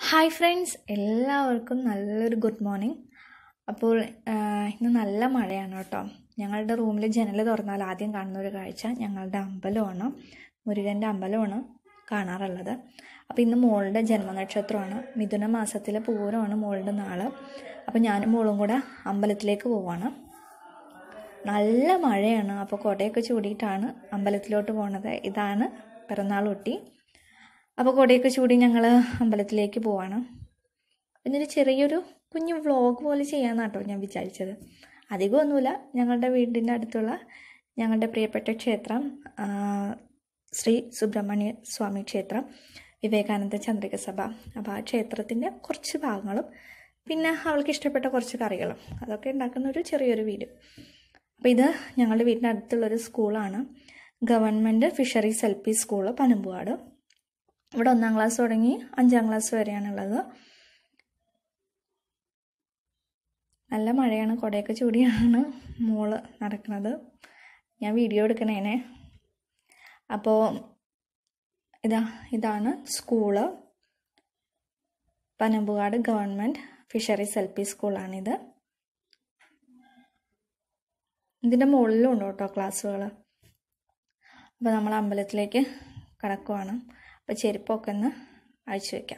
hi friends എല്ലാവർക്കും നല്ലൊരു good morning അപ്പോൾ ആഹ്, ഇന്ന് നല്ല മഴയാണ് കേട്ടോ ഞങ്ങളുടെ റൂമിൽ ജനൽ തുറന്നാൽ ആദ്യം കാണുന്ന ഒരു കാഴ്ച ഞങ്ങളുടെ അമ്പലമാണ് മുരുകൻ്റെ അമ്പലമാണ് കാണാറുള്ളത് അപ്പോൾ ഇന്ന് മോളുടെ ജന്മനക്ഷത്രമാണ് മിഥുന മാസത്തിലെ പൂരമാണ് മോളുടെ നാള് അപ്പോൾ ഞാനും മോളും കൂടെ അമ്പലത്തിലേക്ക് പോവാണ് നല്ല മഴയാണ് അപ്പോൾ കുടയൊക്കെ ചൂടിയിട്ടാണ് അമ്പലത്തിലോട്ട് പോണത് ഇതാണ് പിറന്നാൾ കുട്ടി അപ്പോൾ കൊടയൊക്കെ ചൂടി ഞങ്ങൾ അമ്പലത്തിലേക്ക് പോവാണ് പിന്നൊരു ചെറിയൊരു കുഞ്ഞു വ്ളോഗ് പോലെ ചെയ്യാമെന്നാട്ടോ ഞാൻ വിചാരിച്ചത് അധികമൊന്നുമില്ല ഞങ്ങളുടെ വീടിൻ്റെ അടുത്തുള്ള ഞങ്ങളുടെ പ്രിയപ്പെട്ട ക്ഷേത്രം ആ, ശ്രീ സുബ്രഹ്മണ്യ സ്വാമി ക്ഷേത്രം വിവേകാനന്ദ ചന്ദ്രിക സഭ അപ്പോൾ ആ ക്ഷേത്രത്തിൻ്റെ കുറച്ച് ഭാഗങ്ങളും പിന്നെ അവൾക്ക് ഇഷ്ടപ്പെട്ട കുറച്ച് കറികളും അതൊക്കെ ഉണ്ടാക്കുന്ന ഒരു ചെറിയൊരു വീഡിയോ അപ്പോൾ ഇത് ഞങ്ങളുടെ വീടിൻ്റെ അടുത്തുള്ളൊരു സ്കൂളാണ് government fisheries L P school Panambukad ഇവിടെ ഒന്നാം ക്ലാസ് തുടങ്ങി അഞ്ചാം ക്ലാസ് വരെയാണുള്ളത് നല്ല മഴയാണ് കുടയൊക്കെ ചൂടിയാണ് മോള് നടക്കുന്നത് ഞാൻ വീഡിയോ എടുക്കണേനെ അപ്പോൾ ഇതാ ഇതാണ് school Panambukad government fisheries L P സ്കൂളാണിത് ഇതിൻ്റെ മുകളിലും ഉണ്ട് കേട്ടോ ക്ലാസ്സുകൾ അപ്പോൾ നമ്മൾ അമ്പലത്തിലേക്ക് കടക്കുവാണ് അപ്പോൾ ചെരുപ്പൊക്കെ ഒന്ന് അഴിച്ചു വയ്ക്കാം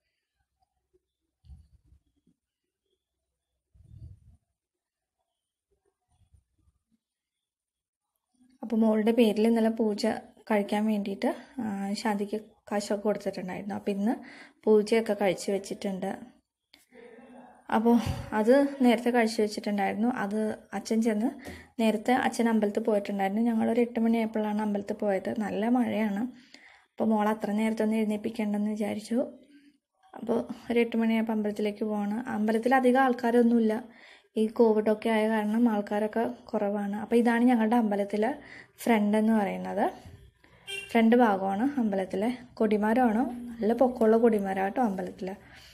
അപ്പോൾ മോളുടെ പേരിൽ ഇന്നലെ പൂജ കഴിക്കാൻ വേണ്ടിയിട്ട് ആ, ശാന്തിക്ക് കാശൊക്കെ കൊടുത്തിട്ടുണ്ടായിരുന്നു അപ്പോൾ ഇന്ന് പൂജയൊക്കെ കഴിച്ച് വെച്ചിട്ടുണ്ട് അപ്പോൾ അത് നേരത്തെ കഴിച്ചു വെച്ചിട്ടുണ്ടായിരുന്നു അത് അച്ഛൻ ചെന്ന് നേരത്തെ അച്ഛൻ അമ്പലത്തിൽ പോയിട്ടുണ്ടായിരുന്നു ഞങ്ങളൊരു എട്ട് മണിയായപ്പോഴാണ് അമ്പലത്തിൽ പോയത് നല്ല മഴയാണ് അപ്പോൾ മോൾ അത്ര നേരത്തെ ഒന്ന് എഴുന്നേൽപ്പിക്കേണ്ടെന്ന് വിചാരിച്ചു അപ്പോൾ ഒരു എട്ട് മണിയായപ്പോൾ അമ്പലത്തിലേക്ക് പോവാണ് അമ്പലത്തിൽ അധികം ആൾക്കാരൊന്നുമില്ല ഈ കോവിഡൊക്കെ ആയ കാരണം ആൾക്കാരൊക്കെ കുറവാണ് അപ്പോൾ ഇതാണ് ഞങ്ങളുടെ അമ്പലത്തിലെ ഫ്രണ്ട് എന്ന് പറയുന്നത് ഫ്രണ്ട് ഭാഗമാണ് അമ്പലത്തിലെ കൊടിമരമാണ് നല്ല പൊക്കമുള്ള കൊടിമരം കേട്ടോ അമ്പലത്തിൽ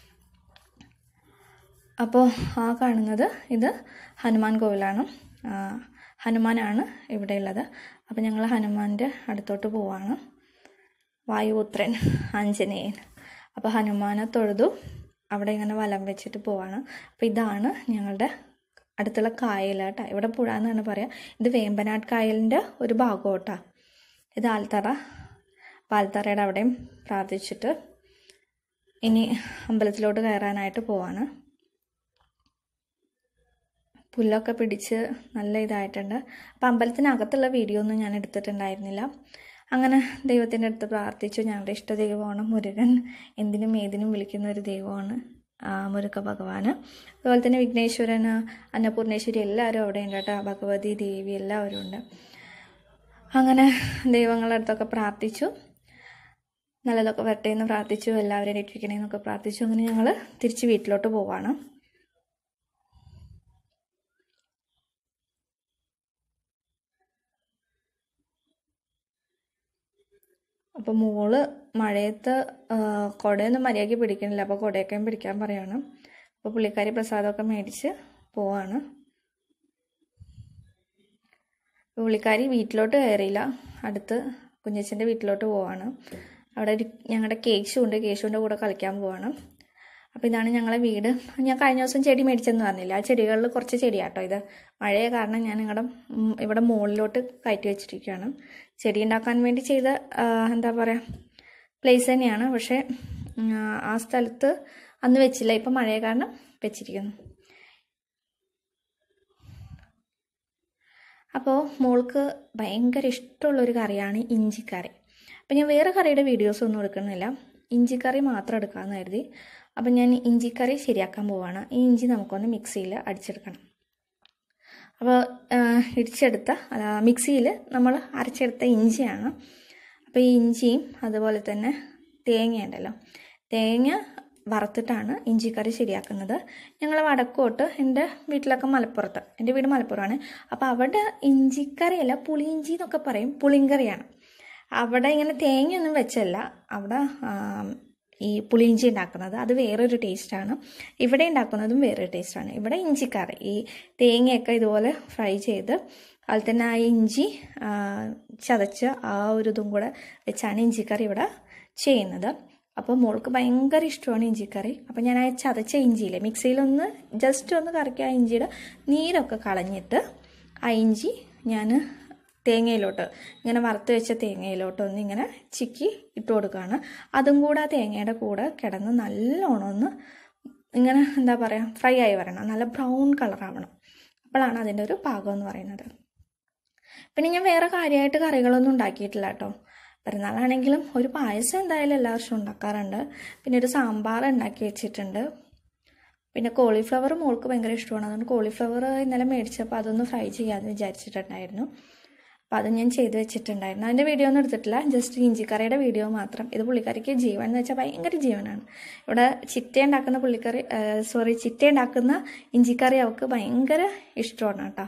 അപ്പോൾ ആ കാണുന്നത് ഇത് ഹനുമാൻ കോവിലാണ് ആ, ഹനുമാനാണ് ഇവിടെയുള്ളത് അപ്പോൾ ഞങ്ങൾ ഹനുമാൻ്റെ അടുത്തോട്ട് പോവാണ് വായുപുത്രൻ ആഞ്ജനേയൻ അപ്പോൾ ഹനുമാനെ തൊഴുതു അവിടെ ഇങ്ങനെ വലം വെച്ചിട്ട് പോവാണ് അപ്പോൾ ഇതാണ് ഞങ്ങളുടെ അടുത്തുള്ള കായൽ കേട്ടോ ഇവിടെ പുഴ എന്നാണ് പറയുക ഇത് വേമ്പനാട് കായലിൻ്റെ ഒരു ഭാഗം കേട്ടോ ഇത് ആൽത്തറ അപ്പോൾ ആൽത്തറയുടെ അവിടെയും പ്രാർത്ഥിച്ചിട്ട് ഇനി അമ്പലത്തിലോട്ട് കയറാനായിട്ട് പോവാണ് പുല്ലൊക്കെ പിടിച്ച് നല്ല ഇതായിട്ടുണ്ട് അപ്പം അമ്പലത്തിനകത്തുള്ള വീഡിയോ ഒന്നും ഞാൻ എടുത്തിട്ടുണ്ടായിരുന്നില്ല അങ്ങനെ ദൈവത്തിൻ്റെ അടുത്ത് പ്രാർത്ഥിച്ചു ഞങ്ങളുടെ ഇഷ്ട ദൈവമാണ് മുരുകൻ എന്തിനും ഏതിനും വിളിക്കുന്ന ഒരു ദൈവമാണ് ആ, മുരുക ഭഗവാന് അതുപോലെ തന്നെ വിഘ്നേശ്വരന് അന്നപൂർണേശ്വരി എല്ലാവരും അവിടെ ഉണ്ട് കേട്ടോ ഭഗവതി ദേവി എല്ലാവരും ഉണ്ട് അങ്ങനെ ദൈവങ്ങളുടെ അടുത്തൊക്കെ പ്രാർത്ഥിച്ചു നല്ലതൊക്കെ വരട്ടെ എന്ന് പ്രാർത്ഥിച്ചു എല്ലാവരെയും രക്ഷിക്കണേ എന്നൊക്കെ പ്രാർത്ഥിച്ചു അങ്ങനെ ഞങ്ങൾ തിരിച്ച് വീട്ടിലോട്ട് പോവാണ് അപ്പോൾ മോള് മഴയത്ത് ആ, കുടയൊന്നും മര്യാദയ്ക്ക് പിടിക്കണില്ല അപ്പോൾ കുടയൊക്കെ പിടിക്കാൻ പറയാണ് അപ്പോൾ പുള്ളിക്കാരി പ്രസാദമൊക്കെ മേടിച്ച് പോവാണ് അപ്പോൾ പുള്ളിക്കാരി വീട്ടിലോട്ട് കയറിയില്ല അടുത്ത് കുഞ്ഞച്ചൻ്റെ വീട്ടിലോട്ട് പോവാണ് അവിടെ ഒരു ഞങ്ങളുടെ കേശുണ്ട് കേശുവിൻ്റെ കൂടെ കളിക്കാൻ പോവാണ് അപ്പോൾ ഇതാണ് ഞങ്ങളെ വീട് ഞാൻ കഴിഞ്ഞ ദിവസം ചെടി മേടിച്ചെന്ന് പറഞ്ഞില്ല ആ ചെടികളിൽ കുറച്ച് ചെടിയാട്ടോ ഇത് മഴയെ കാരണം ഞാൻ നിങ്ങളുടെ ഇവിടെ മുകളിലോട്ട് കയറ്റി വെച്ചിരിക്കുകയാണ് ചെടി ഉണ്ടാക്കാൻ വേണ്ടി ചെയ്ത ആ, എന്താ പറയുക പ്ലേസ് തന്നെയാണ് പക്ഷേ ഉം, ആ സ്ഥലത്ത് അന്ന് വെച്ചില്ല ഇപ്പം മഴയെ കാരണം വെച്ചിരിക്കുന്നു അപ്പോൾ മോൾക്ക് ഭയങ്കര ഇഷ്ടമുള്ളൊരു കറിയാണ് ഇഞ്ചിക്കറി അപ്പം ഞാൻ വേറെ കറിയുടെ വീഡിയോസ് ഒന്നും എടുക്കുന്നില്ല ഇഞ്ചിക്കറി മാത്രം എടുക്കാമെന്ന് കരുതി അപ്പം ഞാൻ ഇഞ്ചിക്കറി ശരിയാക്കാൻ പോവാണ് ഈ ഇഞ്ചി നമുക്കൊന്ന് മിക്സിയിൽ അടിച്ചെടുക്കണം അപ്പോൾ ഇടിച്ചെടുത്ത മിക്സിയിൽ നമ്മൾ അരച്ചെടുത്ത ഇഞ്ചിയാണ് അപ്പോൾ ഈ ഇഞ്ചിയും അതുപോലെ തന്നെ തേങ്ങ ഉണ്ടല്ലോ തേങ്ങ വറുത്തിട്ടാണ് ഇഞ്ചിക്കറി ശരിയാക്കുന്നത് ഞങ്ങൾ വടക്കോട്ട് എൻ്റെ വീട്ടിലൊക്കെ മലപ്പുറത്ത് എൻ്റെ വീട് മലപ്പുറമാണ് അപ്പോൾ അവിടെ ഇഞ്ചിക്കറിയല്ല പുളിയിഞ്ചി എന്നൊക്കെ പറയും പുളിങ്കറിയാണ് അവിടെ ഇങ്ങനെ തേങ്ങയൊന്നും വെച്ചല്ല അവിടെ ആം, ഈ പുളിയിഞ്ചി ഉണ്ടാക്കുന്നത് അത് വേറൊരു ടേസ്റ്റാണ് ഇവിടെ ഉണ്ടാക്കുന്നതും വേറൊരു ടേസ്റ്റാണ് ഇവിടെ ഇഞ്ചിക്കറി ഈ തേങ്ങയൊക്കെ ഇതുപോലെ ഫ്രൈ ചെയ്ത് അതുപോലെ തന്നെ ആ ഇഞ്ചി ആ, ചതച്ച് ആ ഒരു ഇതും കൂടെ വെച്ചാണ് ഇഞ്ചിക്കറി ഇവിടെ ചെയ്യുന്നത് അപ്പോൾ മോൾക്ക് ഭയങ്കര ഇഷ്ടമാണ് ഇഞ്ചിക്കറി അപ്പോൾ ഞാൻ ആ ചതച്ച ഇഞ്ചിയിൽ മിക്സിയിലൊന്ന് ജസ്റ്റ് ഒന്ന് കറക്കി ആ ഇഞ്ചിയുടെ നീരൊക്കെ കളഞ്ഞിട്ട് ആ ഇഞ്ചി ഞാൻ തേങ്ങയിലോട്ട് ഇങ്ങനെ വറുത്ത് വെച്ച തേങ്ങയിലോട്ട് ഒന്ന് ഇങ്ങനെ ചിക്കി ഇട്ട് കൊടുക്കുകയാണ് അതും കൂടെ ആ തേങ്ങയുടെ കൂടെ കിടന്ന് നല്ലോണം ഒന്ന് ഇങ്ങനെ എന്താ പറയുക ഫ്രൈ ആയി വരണം നല്ല ബ്രൗൺ കളറാവണം അപ്പോഴാണ് അതിൻ്റെ ഒരു പാകം എന്ന് പറയുന്നത് പിന്നെ ഞാൻ വേറെ കാര്യമായിട്ട് കറികളൊന്നും ഉണ്ടാക്കിയിട്ടില്ല കേട്ടോ പെരുന്നാളാണെങ്കിലും ഒരു പായസം എന്തായാലും എല്ലാ വർഷവും ഉണ്ടാക്കാറുണ്ട് പിന്നെ ഒരു സാമ്പാർ ഉണ്ടാക്കി വെച്ചിട്ടുണ്ട് പിന്നെ കോളിഫ്ലവർ മോൾക്ക് ഭയങ്കര ഇഷ്ടമാണ് അതുകൊണ്ട് കോളിഫ്ലവർ ഇന്നലെ മേടിച്ചപ്പോൾ അതൊന്ന് ഫ്രൈ ചെയ്യാമെന്ന് വിചാരിച്ചിട്ടുണ്ടായിരുന്നു അപ്പോൾ അത് ഞാൻ ചെയ്ത് വെച്ചിട്ടുണ്ടായിരുന്നു അതിൻ്റെ വീഡിയോ ഒന്നും എടുത്തിട്ടില്ല ജസ്റ്റ് ഇഞ്ചിക്കറിയുടെ വീഡിയോ മാത്രം ഇത് പുള്ളിക്കറിക്ക് ജീവൻ എന്ന് വെച്ചാൽ ഭയങ്കര ജീവനാണ് ഇവിടെ ചിറ്റ ഉണ്ടാക്കുന്ന പുള്ളിക്കറി സോറി ചിറ്റ ഉണ്ടാക്കുന്ന ഇഞ്ചിക്കറി അവൾക്ക് ഭയങ്കര ഇഷ്ടമാണ് കേട്ടോ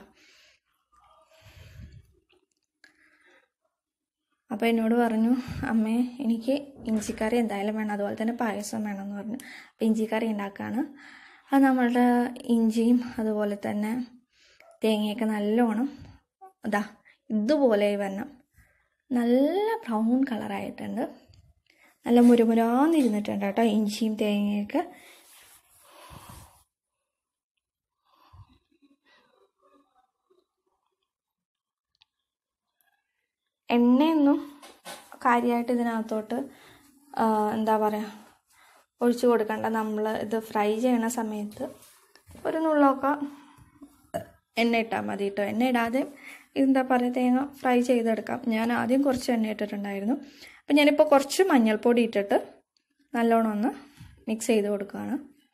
അപ്പോൾ എന്നോട് പറഞ്ഞു അമ്മേ എനിക്ക് ഇഞ്ചിക്കറി എന്തായാലും വേണം അതുപോലെ തന്നെ പായസം വേണമെന്ന് പറഞ്ഞു അപ്പോൾ ഇഞ്ചിക്കറി ഉണ്ടാക്കുകയാണ് അത് നമ്മളുടെ ഇഞ്ചിയും അതുപോലെ തന്നെ തേങ്ങയൊക്കെ നല്ലോണം ഇതാ ഇതുപോലെ വരണം നല്ല ബ്രൗൺ കളറായിട്ടുണ്ട് നല്ല മുരുമുരാന്നിരുന്നിട്ടുണ്ട് കേട്ടോ ഇഞ്ചിയും തേങ്ങയൊക്കെ എണ്ണയൊന്നും കാര്യമായിട്ട് ഇതിനകത്തോട്ട് എന്താ പറയുക ഒഴിച്ചു കൊടുക്കണ്ട നമ്മൾ ഇത് ഫ്രൈ ചെയ്യണ സമയത്ത് ഒരു നുള്ളൊക്കെ എണ്ണ ഇട്ടാൽ മതി കേട്ടോ എണ്ണ ഇടാതെ എന്താ പറയുക തേങ്ങ ഫ്രൈ ചെയ്തെടുക്കാം ഞാൻ ആദ്യം കുറച്ച് എണ്ണ ഇട്ടിട്ടുണ്ടായിരുന്നു അപ്പം ഞാനിപ്പോൾ കുറച്ച് മഞ്ഞൾപ്പൊടി ഇട്ടിട്ട് നല്ലോണം ഒന്ന് മിക്സ് ചെയ്ത് കൊടുക്കുകയാണ്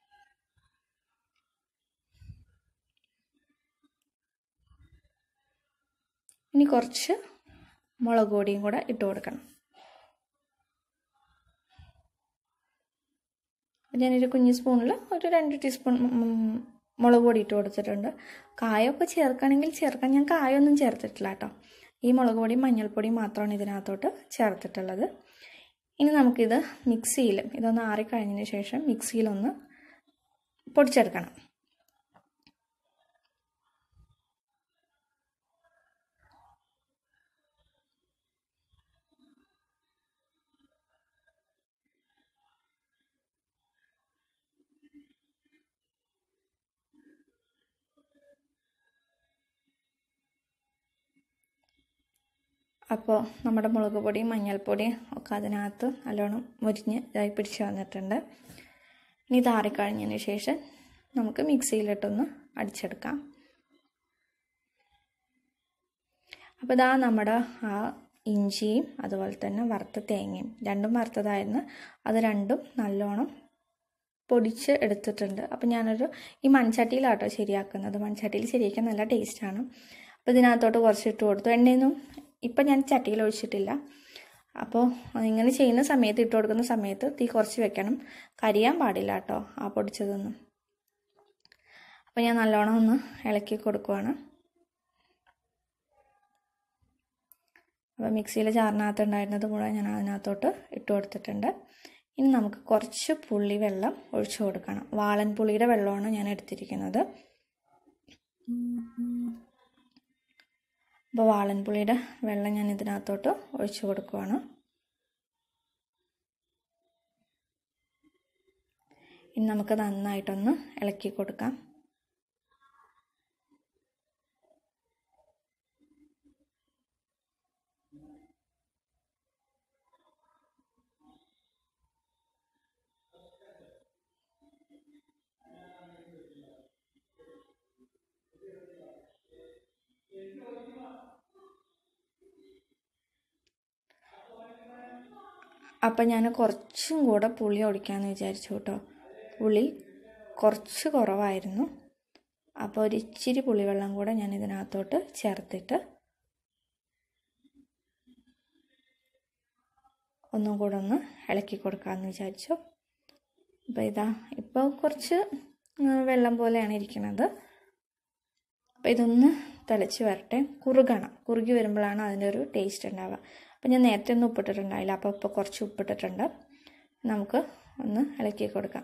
ഇനി കുറച്ച് മുളക് പൊടിയും കൂടെ ഇട്ട് കൊടുക്കണം ഞാനൊരു കുഞ്ഞു സ്പൂണിൽ ഒരു രണ്ട് ടീസ്പൂൺ മുളക് പൊടി ഇട്ട് കൊടുത്തിട്ടുണ്ട് കായൊക്കെ ചേർക്കണമെങ്കിൽ ചേർക്കാം ഞാൻ കായൊന്നും ചേർത്തിട്ടില്ല കേട്ടോ ഈ മുളക് പൊടിയും മഞ്ഞൾപ്പൊടിയും മാത്രമാണ് ഇതിനകത്തോട്ട് ചേർത്തിട്ടുള്ളത് ഇനി നമുക്കിത് മിക്സിയിൽ ഇതൊന്ന് ആറിക്കഴിഞ്ഞതിന് ശേഷം മിക്സിയിലൊന്ന് പൊടിച്ചെടുക്കണം അപ്പോൾ നമ്മുടെ മുളക് പൊടിയും മഞ്ഞൾപ്പൊടിയും ഒക്കെ അതിനകത്ത് നല്ലോണം മുരിഞ്ഞ് ഇതായി പിടിച്ച് വന്നിട്ടുണ്ട് ഇനി താറിക്കഴിഞ്ഞതിന് ശേഷം നമുക്ക് മിക്സിയിലിട്ടൊന്ന് അടിച്ചെടുക്കാം അപ്പോൾ ഇതാ നമ്മുടെ ആ ഇഞ്ചിയും അതുപോലെ തന്നെ വറുത്ത തേങ്ങയും രണ്ടും വറുത്തതായിരുന്നു അത് രണ്ടും നല്ലോണം പൊടിച്ച് എടുത്തിട്ടുണ്ട് അപ്പോൾ ഞാനൊരു ഈ മൺചട്ടിയിലാട്ടോ ശരിയാക്കുന്നത് മൺചട്ടിയിൽ ശരിയാക്കാൻ നല്ല ടേസ്റ്റാണ് അപ്പോൾ ഇതിനകത്തോട്ട് കുറച്ച് ഇട്ട് കൊടുത്തു എണ്ണയൊന്നും ഇപ്പം ഞാൻ ചട്ടിയിൽ ഒഴിച്ചിട്ടില്ല അപ്പോൾ ഇങ്ങനെ ചെയ്യുന്ന സമയത്ത് ഇട്ട് കൊടുക്കുന്ന സമയത്ത് തീ കുറച്ച് വെക്കണം കരിയാൻ പാടില്ല കേട്ടോ ആ പൊടിച്ചതൊന്നും അപ്പോൾ ഞാൻ നല്ലോണം ഒന്ന് ഇളക്കി കൊടുക്കുവാണ് അപ്പോൾ മിക്സിയിൽ ചാറിനകത്ത് ഉണ്ടായിരുന്നത് കൂടെ ഞാൻ അതിനകത്തോട്ട് ഇട്ട് കൊടുത്തിട്ടുണ്ട് ഇനി നമുക്ക് കുറച്ച് പുളി വെള്ളം ഒഴിച്ചു കൊടുക്കണം വാളൻ പുളിയുടെ വെള്ളമാണ് ഞാൻ എടുത്തിരിക്കുന്നത് അപ്പോൾ വാളൻപുളിയുടെ വെള്ളം ഞാൻ ഇതിനകത്തോട്ട് ഒഴിച്ചു കൊടുക്കുവാണ് ഇനി നമുക്ക് നന്നായിട്ടൊന്ന് ഇളക്കി കൊടുക്കാം അപ്പം ഞാൻ കുറച്ചും കൂടെ പുളി ഒഴിക്കാമെന്ന് വിചാരിച്ചു കേട്ടോ പുളി കുറച്ച് കുറവായിരുന്നു അപ്പോൾ ഒരു ഇച്ചിരി പുളിവെള്ളം കൂടെ ഞാൻ ഇതിനകത്തോട്ട് ചേർത്തിട്ട് ഒന്നും കൂടെ ഒന്ന് ഇളക്കി കൊടുക്കാമെന്ന് വിചാരിച്ചു അപ്പോൾ ഇതാ ഇപ്പോൾ കുറച്ച് വെള്ളം പോലെയാണ് ഇരിക്കുന്നത് അപ്പോൾ ഇതൊന്ന് തിളച്ച് വരട്ടെ കുറുകണം കുറുകി വരുമ്പോഴാണ് അതിൻ്റെ ഒരു ടേസ്റ്റ് ഉണ്ടാവുക അപ്പോൾ ഞാൻ നേരത്തെ ഒന്നും ഉപ്പിട്ടിട്ടുണ്ടായില്ല അപ്പോൾ ഇപ്പോൾ കുറച്ച് ഉപ്പിട്ടിട്ടുണ്ട് നമുക്ക് ഒന്ന് ഇളക്കി കൊടുക്കാം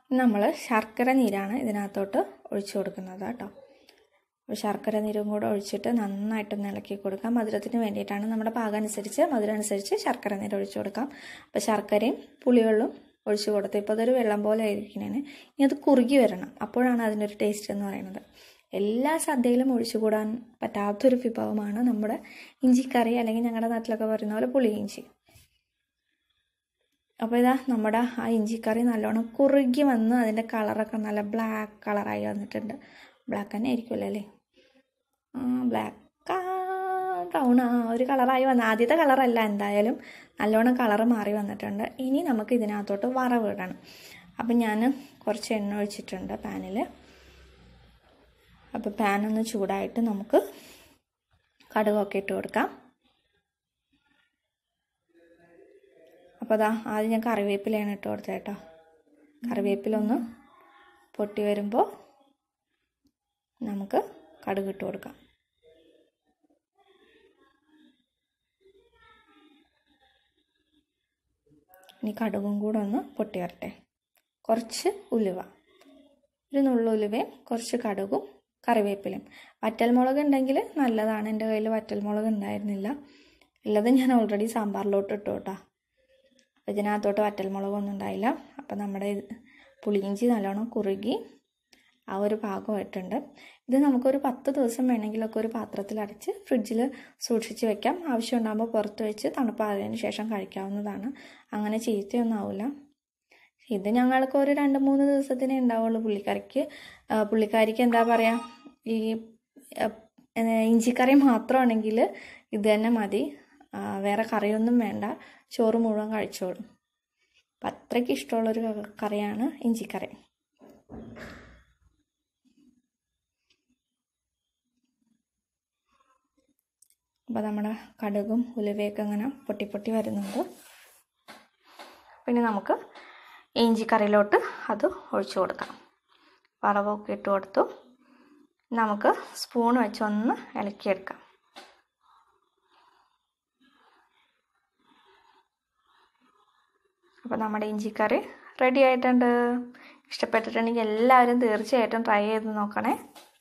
നമ്മൾ ശർക്കര നീരാണ് ഇതിനകത്തോട്ട് ഒഴിച്ചു കൊടുക്കുന്നത് കേട്ടോ അപ്പോൾ ശർക്കര നീരും കൂടെ ഒഴിച്ചിട്ട് നന്നായിട്ടൊന്ന് ഇളക്കി കൊടുക്കാം മധുരത്തിന് വേണ്ടിയിട്ടാണ് നമ്മുടെ പാകം അനുസരിച്ച് മധുരം അനുസരിച്ച് ശർക്കര നീര് ഒഴിച്ചു കൊടുക്കാം അപ്പോൾ ശർക്കരയും പുളിവെള്ളവും ഒഴിച്ചു കൊടുത്ത് ഇപ്പോൾ അതൊരു വെള്ളം പോലെ ആയിരിക്കണേന് ഇനി അത് കുറുകി വരണം അപ്പോഴാണ് അതിൻ്റെ ഒരു ടേസ്റ്റ് എന്ന് പറയുന്നത് എല്ലാ സദ്യയിലും ഒഴിച്ചുകൂടാൻ പറ്റാത്തൊരു വിഭവമാണ് നമ്മുടെ ഇഞ്ചിക്കറി അല്ലെങ്കിൽ ഞങ്ങളുടെ നാട്ടിലൊക്കെ പറയുന്ന പോലെ പുളി ഇഞ്ചി അപ്പോൾ ഇതാ നമ്മുടെ ആ ഇഞ്ചിക്കറി നല്ലോണം കുറുകി വന്ന് അതിൻ്റെ കളറൊക്കെ നല്ല ബ്ലാക്ക് കളറായി വന്നിട്ടുണ്ട് ബ്ലാക്ക് തന്നെ ആയിരിക്കുമല്ലോ അല്ലേ ബ്ലാക്ക് ബ്രൗൺ ആ ഒരു കളറായി വന്ന ആദ്യത്തെ കളറല്ല എന്തായാലും നല്ലോണം കളറ് മാറി വന്നിട്ടുണ്ട് ഇനി നമുക്ക് ഇതിനകത്തോട്ട് വറവ് ഇടണം അപ്പം ഞാൻ കുറച്ച് എണ്ണ ഒഴിച്ചിട്ടുണ്ട് പാനിൽ അപ്പോൾ പാൻ ഒന്ന് ചൂടായിട്ട് നമുക്ക് കടുകൊക്കെ ഇട്ട് കൊടുക്കാം അപ്പോൾ അതാ ആദ്യം ഞാൻ കറിവേപ്പിലയാണ് ഇട്ട് കൊടുത്തത് കേട്ടോ കറിവേപ്പിലൊന്ന് പൊട്ടി വരുമ്പോൾ നമുക്ക് കടുക് ഇട്ട് കൊടുക്കാം ഇനി കടുകും കൂടെ ഒന്ന് പൊട്ടി വരട്ടെ കുറച്ച് ഉലുവ ഒരു നുള്ളു ഉലുവയും കുറച്ച് കടുകും കറിവേപ്പിലയും വറ്റൽമുളക് ഉണ്ടെങ്കിൽ നല്ലതാണ് എൻ്റെ കയ്യിൽ വറ്റൽമുളക് ഉണ്ടായിരുന്നില്ല ഉള്ളത് ഞാൻ ഓൾറെഡി സാമ്പാറിലോട്ട് ഇട്ടു കേട്ടോ അപ്പോൾ ഇതിനകത്തോട്ട് വറ്റൽമുളകൊന്നും ഉണ്ടായില്ല അപ്പോൾ നമ്മുടെ പുളിയിഞ്ചി നല്ലോണം കുറുകി ആ ഒരു പാകമായിട്ടുണ്ട് ഇത് നമുക്കൊരു പത്ത് ദിവസം വേണമെങ്കിലൊക്കെ ഒരു പാത്രത്തിൽ അടച്ച് ഫ്രിഡ്ജിൽ സൂക്ഷിച്ച് വെക്കാം ആവശ്യം ഉണ്ടാകുമ്പോൾ പുറത്ത് വെച്ച് തണുപ്പായതിനു ശേഷം കഴിക്കാവുന്നതാണ് അങ്ങനെ ചീത്തയൊന്നും ആവില്ല ഇത് ഞങ്ങൾക്ക് ഒരു രണ്ട് മൂന്ന് ദിവസത്തിനേ ഉണ്ടാവുള്ളൂ പുള്ളിക്കറിക്ക് പുള്ളിക്കാരിക്ക് എന്താ പറയുക ഈ ഇഞ്ചിക്കറി മാത്രമാണെങ്കിൽ ഇത് തന്നെ മതി വേറെ കറിയൊന്നും വേണ്ട ചോറ് മുഴുവൻ കഴിച്ചോളും അപ്പം അത്രയ്ക്ക് ഇഷ്ടമുള്ളൊരു കറിയാണ് ഇഞ്ചിക്കറി അപ്പോൾ നമ്മുടെ കടുകും ഉലുവയൊക്കെ ഇങ്ങനെ പൊട്ടി പൊട്ടി വരുന്നുണ്ട് പിന്നെ നമുക്ക് ഇഞ്ചിക്കറിയിലോട്ട് അത് ഒഴിച്ചു കൊടുക്കാം വറവൊക്കെ ഇട്ട് കൊടുത്തു നമുക്ക് സ്പൂൺ വെച്ച് ഒന്ന് ഇളക്കിയെടുക്കാം അപ്പോൾ നമ്മുടെ ഇഞ്ചിക്കറി റെഡി ആയിട്ടുണ്ട് ഇഷ്ടപ്പെട്ടിട്ടുണ്ടെങ്കിൽ എല്ലാവരും തീർച്ചയായിട്ടും ട്രൈ ചെയ്ത് നോക്കണേ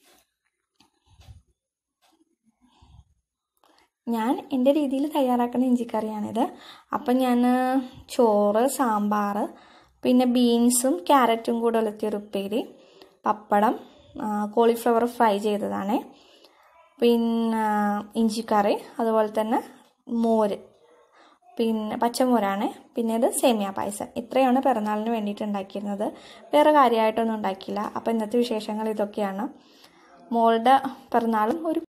ഞാൻ എൻ്റെ രീതിയിൽ തയ്യാറാക്കുന്ന ഇഞ്ചിക്കറിയാണിത് അപ്പം ഞാൻ ചോറ് സാമ്പാർ പിന്നെ ബീൻസും ക്യാരറ്റും കൂടെ ഉലത്തിയൊരു ഉപ്പേരി പപ്പടം കോളിഫ്ലവർ ഫ്രൈ ചെയ്തതാണ് പിന്നെ ഇഞ്ചിക്കറി അതുപോലെ തന്നെ മോര് പിന്നെ പച്ചമോരാണ് പിന്നെ ഇത് സേമിയ പായസം ഇത്രയാണ് പിറന്നാളിന് വേണ്ടിയിട്ട് ഉണ്ടാക്കിയിരുന്നത് വേറെ കാര്യമായിട്ടൊന്നും ഉണ്ടാക്കിയില്ല അപ്പോൾ ഇന്നത്തെ വിശേഷങ്ങൾ ഇതൊക്കെയാണ് മോളുടെ പിറന്നാളും ഒരു